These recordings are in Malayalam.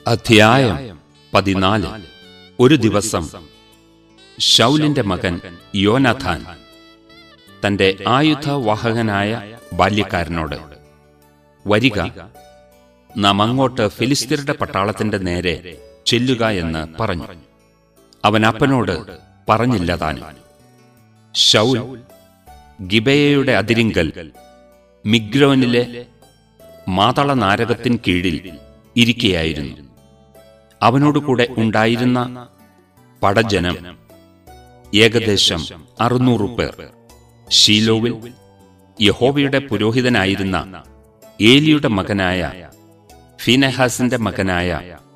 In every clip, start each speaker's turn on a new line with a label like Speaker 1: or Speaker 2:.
Speaker 1: അധ്യായം പതിനാല് ഒരു ദിവസം ഷൗലിന്റെ മകൻ യോനാഥാൻ തന്റെ ആയുധവാഹകനായ ബാല്യക്കാരനോട് വരിക നാം അങ്ങോട്ട് ഫിലിസ്തീരുടെ പട്ടാളത്തിന്റെ നേരെ ചെല്ലുക എന്ന് പറഞ്ഞു അവൻ അപ്പനോട് പറഞ്ഞില്ല താനും ഷൗൽ ഗിബയയുടെ അതിരിങ്കൽ മിഗ്രോനിലെ മാതള നാരകത്തിൻ കീഴിൽ ഇരിക്കുകയായിരുന്നു അവനോടുകൂടെ ഉണ്ടായിരുന്ന പടജനം ഏകദേശം അറുന്നൂറ് പേർ ഷീലോവിൽ യഹോവയുടെ പുരോഹിതനായിരുന്ന ഏലിയുടെ മകനായ ഫിനെഹാസിന്റെ മകനായ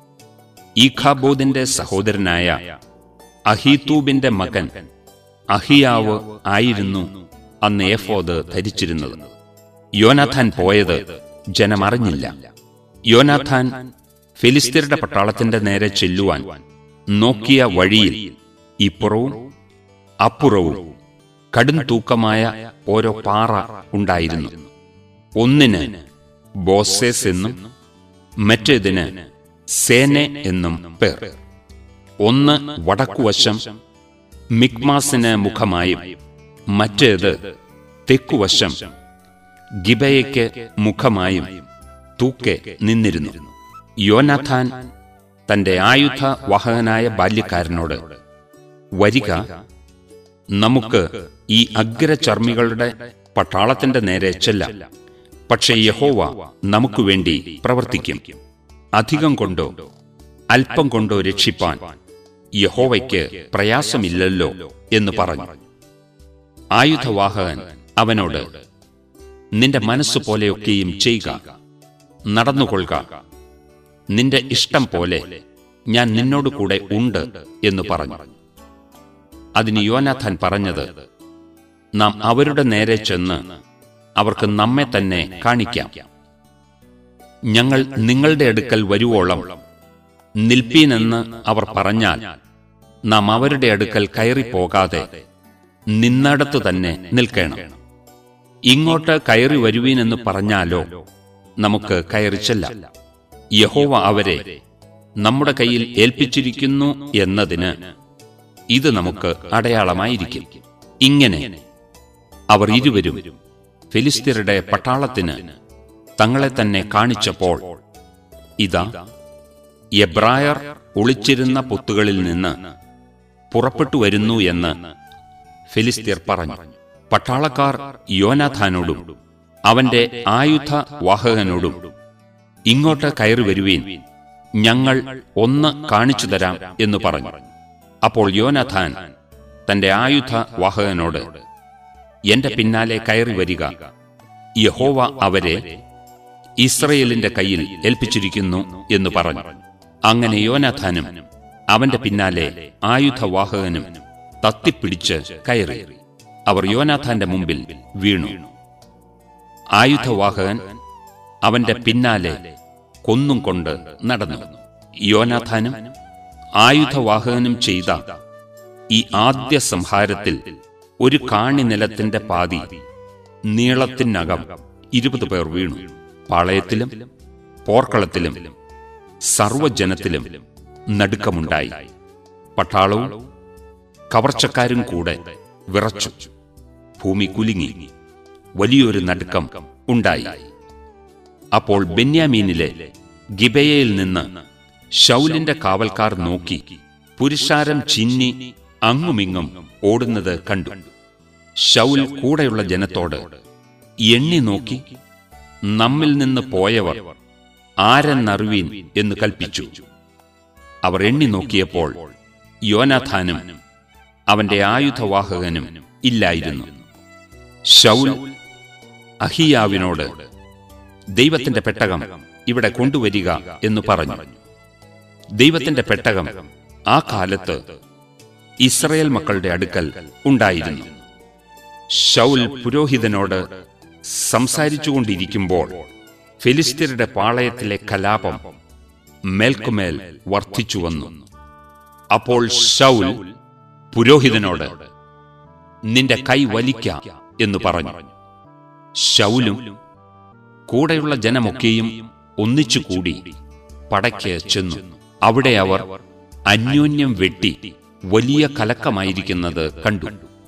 Speaker 1: ഈഖാബോദിന്റെ സഹോദരനായ അഹീതൂബിന്റെ മകൻ അഹിയാവ് ആയിരുന്നു അന്ന് ഏഫോദ് ധരിച്ചിരുന്നത് യോനാഥാൻ പോയത് ജനമറിഞ്ഞില്ല യോനാഥാൻ ഫിലിസ്തീരുടെ പട്ടാളത്തിന്റെ നേരെ ചെല്ലുവാൻ നോക്കിയ വഴിയിൽ ഇപ്പുറവും അപ്പുറവും കടും തൂക്കമായ ഓരോ പാറ ഉണ്ടായിരുന്നു ഒന്നിന് ബോസേസ് എന്നും മറ്റേതിന് സേനെ എന്നും പേർ ഒന്ന് വടക്കുവശം മിക്മാസിന് മുഖമായും മറ്റേത് തെക്കുവശം ഗിബയയ്ക്ക് മുഖമായും തൂക്കെ നിന്നിരുന്നു യോനാഥാൻ തന്റെ ആയുധ വാഹകനായ ബാല്യക്കാരനോട് വരിക നമുക്ക് ഈ അഗ്രചർമ്മികളുടെ പട്ടാളത്തിന്റെ നേരെ ചെല്ലാം പക്ഷേ യഹോവ നമുക്ക് വേണ്ടി പ്രവർത്തിക്കും അധികം കൊണ്ടോ അല്പം കൊണ്ടോ രക്ഷിപ്പാൻ യഹോവയ്ക്ക് പ്രയാസമില്ലല്ലോ എന്ന് പറഞ്ഞു ആയുധവാഹകൻ അവനോട് നിന്റെ മനസ്സ് പോലെയൊക്കെയും ചെയ്യുക നടന്നുകൊള്ളുക നിന്റെ ഇഷ്ടം പോലെ ഞാൻ നിന്നോട് കൂടെ ഉണ്ട് എന്ന് പറഞ്ഞു അതിന് യോനാഥാൻ പറഞ്ഞത് നാം അവരുടെ നേരെ ചെന്ന് അവർക്ക് നമ്മെ തന്നെ കാണിക്കാം ഞങ്ങൾ നിങ്ങളുടെ അടുക്കൽ വരുവോളം നിൽപ്പീനെന്ന് അവർ പറഞ്ഞാൽ നാം അവരുടെ അടുക്കൽ കയറിപ്പോകാതെ നിന്നടത്തു തന്നെ നിൽക്കണം ഇങ്ങോട്ട് കയറി വരുവീനെന്ന് പറഞ്ഞാലോ നമുക്ക് കയറി ചെല്ലാം യഹോവ അവരെ നമ്മുടെ കയ്യിൽ ഏൽപ്പിച്ചിരിക്കുന്നു എന്നതിന് ഇത് നമുക്ക് അടയാളമായിരിക്കും ഇങ്ങനെ അവർ ഇരുവരും ഫിലിസ്തീരുടെ പട്ടാളത്തിന് തങ്ങളെ തന്നെ കാണിച്ചപ്പോൾ ഇതാ എബ്രായർ ഒളിച്ചിരുന്ന പൊത്തുകളിൽ നിന്ന് പുറപ്പെട്ടു വരുന്നു എന്ന് ഫിലിസ്തീർ പറഞ്ഞു പട്ടാളക്കാർ യോനാഥാനോടും അവന്റെ ആയുധ വാഹകനോടും ഇങ്ങോട്ട് കയറി വരുവീൻ ഞങ്ങൾ ഒന്ന് കാണിച്ചു തരാം എന്ന് പറഞ്ഞു അപ്പോൾ യോനാഥാൻ തന്റെ ആയുധ വാഹകനോട് എന്റെ പിന്നാലെ കയറി വരിക യഹോവ അവരെ ഇസ്രയേലിന്റെ കയ്യിൽ ഏൽപ്പിച്ചിരിക്കുന്നു എന്ന് പറഞ്ഞു അങ്ങനെ യോനാഥാനും അവന്റെ പിന്നാലെ ആയുധവാഹകനും തത്തിപ്പിടിച്ച് കയറി അവർ യോനാഥാന്റെ മുമ്പിൽ വീണു ആയുധവാഹകൻ അവന്റെ പിന്നാലെ കൊന്നും കൊണ്ട് നടന്നു യോനാഥാനും ആയുധവാഹകനും ചെയ്ത ഈ ആദ്യ സംഹാരത്തിൽ ഒരു കാണി നിലത്തിന്റെ പാതി നീളത്തിനകം ഇരുപത് പേർ വീണു പാളയത്തിലും പോർക്കളത്തിലും സർവജനത്തിലും നടുക്കമുണ്ടായി പട്ടാളവും കവർച്ചക്കാരും കൂടെ വിറച്ചു ഭൂമി കുലുങ്ങി വലിയൊരു നടുക്കം ഉണ്ടായി അപ്പോൾ ബെന്യാമീനിലെ ഗിബയയിൽ നിന്ന് ഷൗലിന്റെ കാവൽക്കാർ നോക്കി പുരുഷാരം ചിന്നി അങ്ങുമിങ്ങും ഓടുന്നത് കണ്ടു ഷൗൽ കൂടെയുള്ള ജനത്തോട് എണ്ണി നോക്കി നമ്മിൽ നിന്ന് പോയവർ ആരെന്നറിവീൻ എന്ന് കൽപ്പിച്ചു അവർ എണ്ണി നോക്കിയപ്പോൾ യോനാഥാനും അവന്റെ ആയുധവാഹകനും ഇല്ലായിരുന്നു ഷൗൽ അഹിയാവിനോട് ദൈവത്തിന്റെ പെട്ടകം ഇവിടെ കൊണ്ടുവരിക എന്ന് പറഞ്ഞു ദൈവത്തിന്റെ പെട്ടകം ആ കാലത്ത് ഇസ്രയേൽ മക്കളുടെ അടുക്കൽ ഉണ്ടായിരുന്നു ഷൗൽ പുരോഹിതനോട് സംസാരിച്ചുകൊണ്ടിരിക്കുമ്പോൾ ഫിലിസ്തീരുടെ പാളയത്തിലെ കലാപം മേൽക്കുമേൽ വർദ്ധിച്ചു വന്നു അപ്പോൾ ഷൗൽ പുരോഹിതനോട് നിന്റെ കൈ വലിക്ക എന്ന് പറഞ്ഞു ഷൗലും കൂടെയുള്ള ജനമൊക്കെയും ഒന്നിച്ചുകൂടി പടയ്ക്ക് ചെന്നു അവിടെ അവർ അന്യോന്യം വെട്ടി വലിയ കലക്കമായിരിക്കുന്നത് കണ്ടു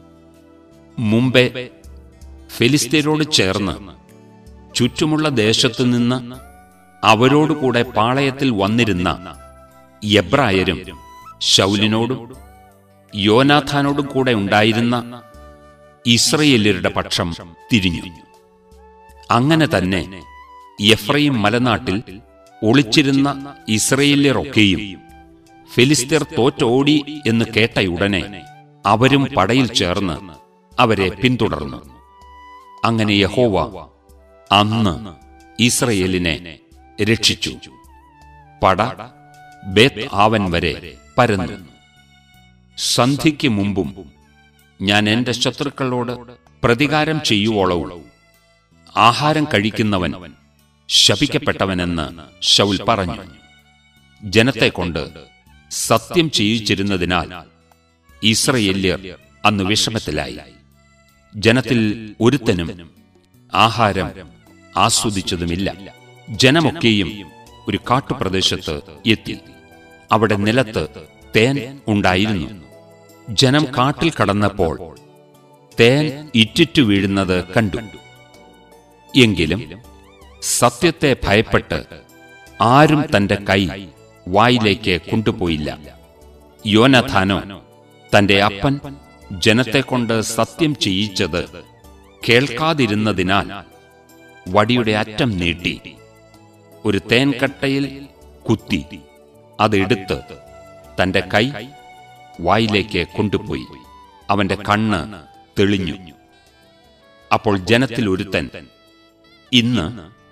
Speaker 1: മുമ്പേ ഫിലിസ്തീനോട് ചേർന്ന് ചുറ്റുമുള്ള ദേശത്തു നിന്ന് അവരോടുകൂടെ പാളയത്തിൽ വന്നിരുന്ന എബ്രായരും ശൗലിനോടും യോനാഥാനോടും കൂടെ ഉണ്ടായിരുന്ന ഇസ്രയേല്യരുടെ പക്ഷം തിരിഞ്ഞു അങ്ങനെ തന്നെ എഫ്രൈം മലനാട്ടിൽ ഒളിച്ചിരുന്ന ഇസ്രയേല്യരൊക്കെയും ഫിലിസ്തീർ തോറ്റോടി എന്ന് കേട്ടയുടനെ അവരും പടയിൽ ചേർന്ന് അവരെ പിന്തുടർന്നു അങ്ങനെ യഹോവ അന്ന് ഇസ്രയേലിനെ രക്ഷിച്ചു പട ബേത്ത് ആവൻ വരെ പരന്നു സന്ധിക്ക് മുമ്പും ഞാൻ എന്റെ ശത്രുക്കളോട് പ്രതികാരം ചെയ്യുവോളവും ആഹാരം കഴിക്കുന്നവൻ ശപിക്കപ്പെട്ടവനെന്ന് ശൗൽ പറഞ്ഞു ജനത്തെ കൊണ്ട് സത്യം ചെയ്യിച്ചിരുന്നതിനാൽ ഇസ്രയേല്യർ അന്ന് വിഷമത്തിലായി ജനത്തിൽ ഒരുത്തനും ആഹാരം ആസ്വദിച്ചതുമില്ല ജനമൊക്കെയും ഒരു കാട്ടുപ്രദേശത്ത് എത്തി അവിടെ നിലത്ത് തേൻ ഉണ്ടായിരുന്നു ജനം കാട്ടിൽ കടന്നപ്പോൾ തേൻ ഇറ്റിറ്റു വീഴുന്നത് കണ്ടു എങ്കിലും സത്യത്തെ ഭയപ്പെട്ട് ആരും തന്റെ കൈ വായിലേക്ക് കൊണ്ടുപോയില്ല യോനഥാനോ തന്റെ അപ്പൻ ജനത്തെ കൊണ്ട് സത്യം ചെയ്യിച്ചത് കേൾക്കാതിരുന്നതിനാൽ വടിയുടെ അറ്റം നീട്ടി ഒരു തേൻകട്ടയിൽ കുത്തി അതെടുത്ത് തന്റെ കൈ വായിലേക്ക് കൊണ്ടുപോയി അവന്റെ കണ്ണ് തെളിഞ്ഞു അപ്പോൾ ജനത്തിൽ ഒരുത്തൻ ഇന്ന്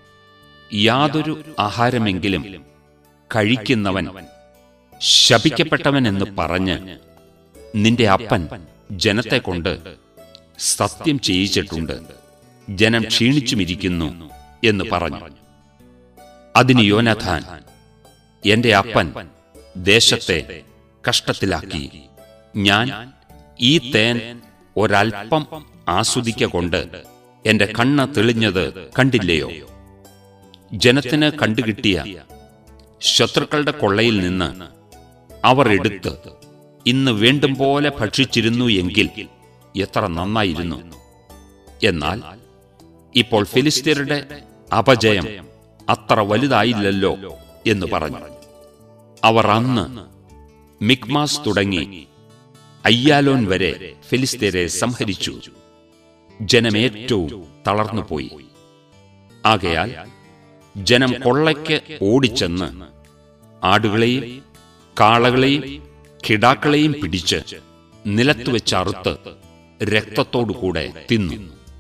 Speaker 1: യാതൊരു ആഹാരമെങ്കിലും കഴിക്കുന്നവൻ ശപിക്കപ്പെട്ടവൻ എന്ന് പറഞ്ഞ് നിന്റെ അപ്പൻ ജനത്തെ കൊണ്ട് സത്യം ചെയ്യിച്ചിട്ടുണ്ട് ജനം ക്ഷീണിച്ചുമിരിക്കുന്നു എന്ന് പറഞ്ഞു അതിന് യോനഥാൻ എന്റെ അപ്പൻ ദേശത്തെ കഷ്ടത്തിലാക്കി ഞാൻ ഈ തേൻ ഒരൽപ്പം ആസ്വദിക്ക കൊണ്ട് എന്റെ കണ്ണ് തെളിഞ്ഞത് കണ്ടില്ലയോ ജനത്തിന് കണ്ടുകിട്ടിയ ശത്രുക്കളുടെ കൊള്ളയിൽ നിന്ന് അവർ എടുത്ത് ഇന്ന് വേണ്ടും പോലെ ഭക്ഷിച്ചിരുന്നു എങ്കിൽ എത്ര നന്നായിരുന്നു എന്നാൽ ഇപ്പോൾ ഫിലിസ്തീനരുടെ അപജയം അത്ര വലുതായില്ലല്ലോ എന്ന് പറഞ്ഞു അവർ അന്ന് മിക്മാസ് തുടങ്ങി അയ്യാലോൻ വരെ ഫിലിസ്തീനെ സംഹരിച്ചു ജനമേറ്റവും തളർന്നുപോയി ആകയാൽ ജനം കൊള്ളയ്ക്ക് ഓടിച്ചെന്ന് ആടുകളെയും കാളകളെയും കിടാക്കളെയും പിടിച്ച് നിലത്തുവെച്ച് അറുത്ത് രക്തത്തോടുകൂടെ തിന്നു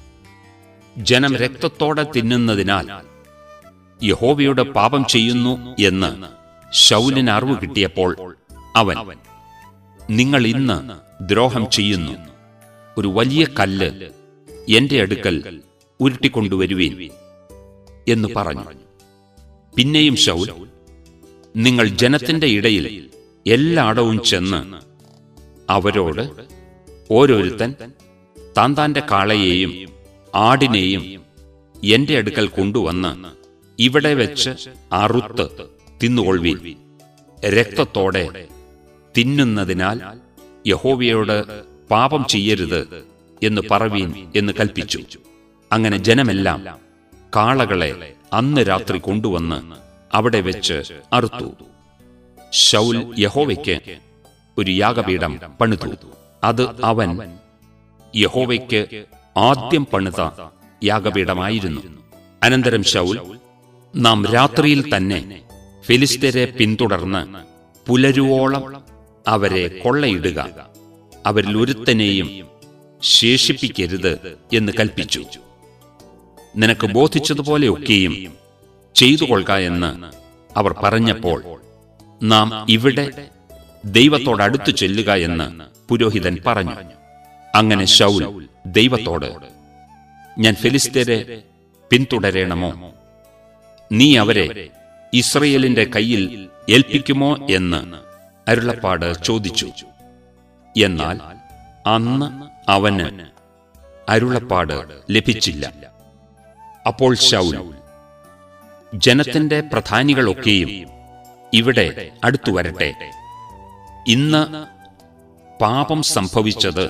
Speaker 1: ജനം രക്തത്തോടെ തിന്നുന്നതിനാൽ യഹോവയുടെ പാപം ചെയ്യുന്നു എന്ന് ശൗലിന് അറിവ് കിട്ടിയപ്പോൾ അവൻ നിങ്ങൾ ഇന്ന് ദ്രോഹം ചെയ്യുന്നു ഒരു വലിയ കല്ല് എന്റെ അടുക്കൽ ഉരുട്ടിക്കൊണ്ടുവരുവീൻ എന്ന് പറഞ്ഞു പിന്നെയും ശൗൽ നിങ്ങൾ ജനത്തിന്റെ ഇടയിൽ എല്ലായിടവും ചെന്ന് അവരോട് ഓരോരുത്തൻ താൻ താന്റെ കാളയെയും ആടിനെയും എന്റെ അടുക്കൽ കൊണ്ടുവന്ന് ഇവിടെ വെച്ച് അറുത്ത് തിന്നുകൊള്ളുവീൻ രക്തത്തോടെ തിന്നുന്നതിനാൽ യഹോവയോട് പാപം ചെയ്യരുത് എന്ന് പറവീൻ എന്ന് കൽപ്പിച്ചു അങ്ങനെ ജനമെല്ലാം കാളകളെ അന്ന് രാത്രി കൊണ്ടുവന്ന് അവിടെ വെച്ച് അറുത്തു ശൗൽ യഹോവയ്ക്ക് ഒരു യാഗപീഠം പണിതു അത് അവൻ യഹോവയ്ക്ക് ആദ്യം പണിത യാഗപീഠമായിരുന്നു അനന്തരം ശൗൽ നാം രാത്രിയിൽ തന്നെ ഫിലിസ്തരെ പിന്തുടർന്ന് പുലരുവോളം അവരെ കൊള്ളയിടുക അവരിൽ ഒരുത്തനെയും ശേഷിപ്പിക്കരുത് എന്ന് കൽപ്പിച്ചു നിനക്ക് ബോധിച്ചതുപോലെയൊക്കെയും ചെയ്തു കൊള്ളുക എന്ന് അവർ പറഞ്ഞപ്പോൾ നാം ഇവിടെ ദൈവത്തോടടുത്തു ചെല്ലുക എന്ന് പുരോഹിതൻ പറഞ്ഞു അങ്ങനെ ശൗൽ ദൈവത്തോട് ഞാൻ ഫിലിസ്തീരെ പിന്തുടരണമോ നീ അവരെ ഇസ്രയേലിന്റെ കയ്യിൽ ഏൽപ്പിക്കുമോ എന്ന് അരുളപ്പാട് ചോദിച്ചു എന്നാൽ അന്ന് അവന് അരുളപ്പാട് ലഭിച്ചില്ല അപ്പോൾ ശൗൽ ജനത്തിന്റെ പ്രധാനികളൊക്കെയും ഇവിടെ അടുത്തു വരട്ടെ ഇന്ന് പാപം സംഭവിച്ചത്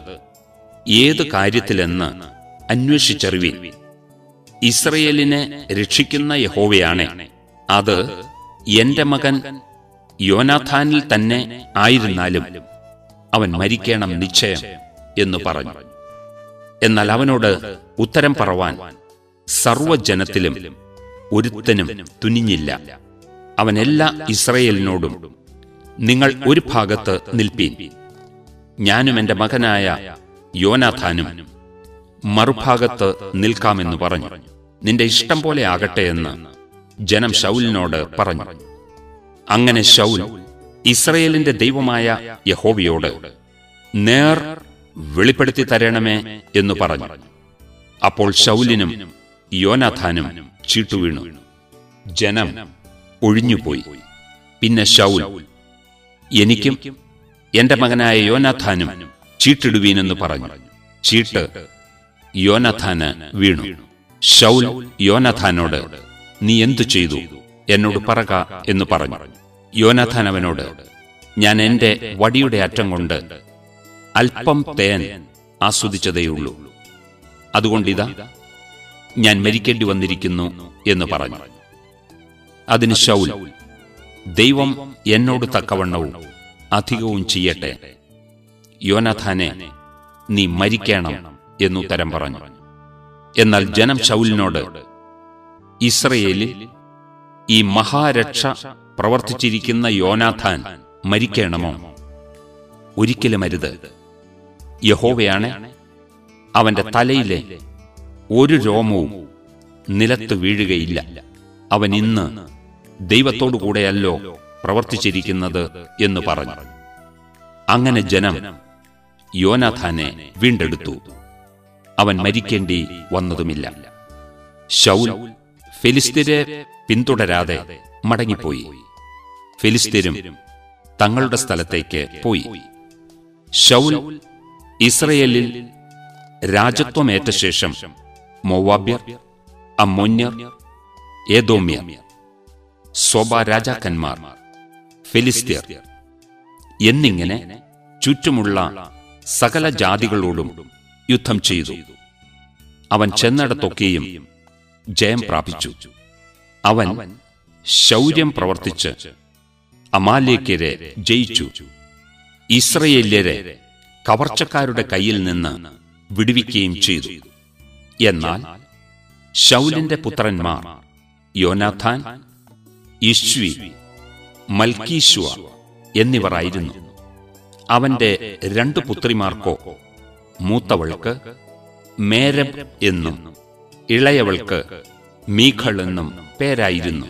Speaker 1: ഏത് കാര്യത്തിലെന്ന് അന്വേഷിച്ചറിവീൻ ഇസ്രയേലിനെ രക്ഷിക്കുന്ന യഹോവയാണ് അത് എന്റെ മകൻ യോനാഥാനിൽ തന്നെ ആയിരുന്നാലും അവൻ മരിക്കണം നിശ്ചയം എന്ന് പറഞ്ഞു എന്നാൽ അവനോട് ഉത്തരം പറവാൻ സർവജനത്തിലും ഒരുത്തനും തുനിഞ്ഞില്ല അവൻ എല്ലാ ഇസ്രയേലിനോടും നിങ്ങൾ ഒരു ഭാഗത്ത് നിൽപ്പീൻ ഞാനും എന്റെ മകനായ യോനാഥാനും മറുഭാഗത്ത് നിൽക്കാമെന്ന് പറഞ്ഞു നിന്റെ ഇഷ്ടം പോലെ ആകട്ടെ എന്ന് ജനം ശൗലിനോട് പറഞ്ഞു അങ്ങനെ ശൗൽ ഇസ്രയേലിന്റെ ദൈവമായ യഹോവയോട് നേർ വെളിപ്പെടുത്തി തരണമേ എന്ന് പറഞ്ഞു അപ്പോൾ ശൗലിനും യോനാഥാനും ചീട്ടുവീണു ജനം ഒഴിഞ്ഞുപോയി പിന്നെ ശൗൽ എനിക്കും എന്റെ മകനായ യോനാഥാനും ചീട്ടിടുവീനെന്ന് പറഞ്ഞു ചീട്ട് യോനാഥാന് വീണു ശൗൽ യോനാഥാനോട് നീ എന്തു ചെയ്തു എന്നോട് പറക എന്ന് പറഞ്ഞു യോനാഥാൻ അവനോട് ഞാൻ എന്റെ വടിയുടെ അറ്റം കൊണ്ട് അല്പം തേൻ ആസ്വദിച്ചതേയുള്ളൂ അതുകൊണ്ടിതാ ഞാൻ മരിക്കേണ്ടി വന്നിരിക്കുന്നു എന്ന് പറഞ്ഞു അതിന് ശൗൽ ദൈവം എന്നോട് തക്കവണ്ണവും അധികവും ചെയ്യട്ടെ യോനാഥാനെ നീ മരിക്കണം എന്നുത്തരം പറഞ്ഞു എന്നാൽ ജനം ശൗലിനോട് ഇസ്രയേലിൽ ഈ മഹാരക്ഷ പ്രവർത്തിച്ചിരിക്കുന്ന യോനാഥാൻ മരിക്കണമോ ഒരിക്കലും അരുത് യഹോവയാണ് അവന്റെ തലയിലെ ഒരു രോമവും നിലത്ത് വീഴുകയില്ല അവൻ ഇന്ന് ദൈവത്തോടു കൂടെയല്ലോ പ്രവർത്തിച്ചിരിക്കുന്നത് എന്ന് പറഞ്ഞു അങ്ങനെ ജനം യോനാഥാനെ വീണ്ടെടുത്തു അവൻ മരിക്കേണ്ടി വന്നതുമില്ല ശൗൽ ഫെലിസ്തീരെ പിന്തുടരാതെ മടങ്ങിപ്പോയി ഫെലിസ്തീരും തങ്ങളുടെ സ്ഥലത്തേക്ക് പോയി ശൗൽ ഇസ്രയേലിൽ രാജത്വമേറ്റ ശേഷം മൊവാബ്യർ അമ്മോന്യർ ഏതോമ്യർ സോബ രാജാക്കന്മാർ ഫിലിസ്തീർ എന്നിങ്ങനെ ചുറ്റുമുള്ള സകല ജാതികളോടും യുദ്ധം ചെയ്തു അവൻ ചെന്നിടത്തൊക്കെയും ജയം പ്രാപിച്ചു അവൻ ശൗര്യം പ്രവർത്തിച്ച് അമാലേക്കരെ ജയിച്ചു ഇസ്രയേല്യരെ കവർച്ചക്കാരുടെ കയ്യിൽ നിന്ന് വിടുവിക്കുകയും ചെയ്തു എന്നാൽ ശൗലിന്റെ പുത്രന്മാർ യോനാഥാൻ ഇശ്വി മൽക്കീശ്വ എന്നിവരായിരുന്നു അവന്റെ രണ്ടു പുത്രിമാർക്കോ മൂത്തവൾക്ക് മേരബ് എന്നും ഇളയവൾക്ക് മീഖൾ എന്നും പേരായിരുന്നു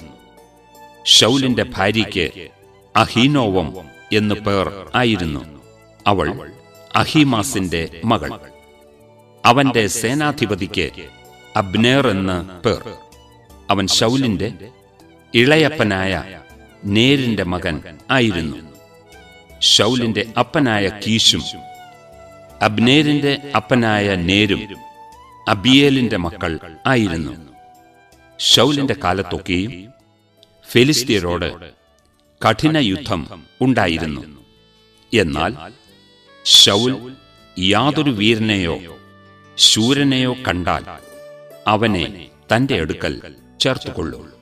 Speaker 1: ഷൗലിന്റെ ഭാര്യയ്ക്ക് അഹീനോവം എന്നു പേർ ആയിരുന്നു അവൾ അഹീമാസിന്റെ മകൾ അവന്റെ സേനാധിപതിക്ക് അബ്നേർ എന്ന് പേർ അവൻ ശൗലിന്റെ ഇളയപ്പനായ നേരിന്റെ മകൻ ആയിരുന്നു ഷൗലിന്റെ അപ്പനായ കീശും അബ്നേരിന്റെ അപ്പനായ നേരും അബിയേലിന്റെ മക്കൾ ആയിരുന്നു ഷൗലിന്റെ കാലത്തൊക്കെയും ഫെലിസ്തീയരോട് കഠിന യുദ്ധം ഉണ്ടായിരുന്നു എന്നാൽ ഷൗൽ യാതൊരു വീരനെയോ ശൂരനെയോ കണ്ടാൽ അവനെ തന്റെ അടുക്കൽ ചേർത്തുകൊള്ളൂ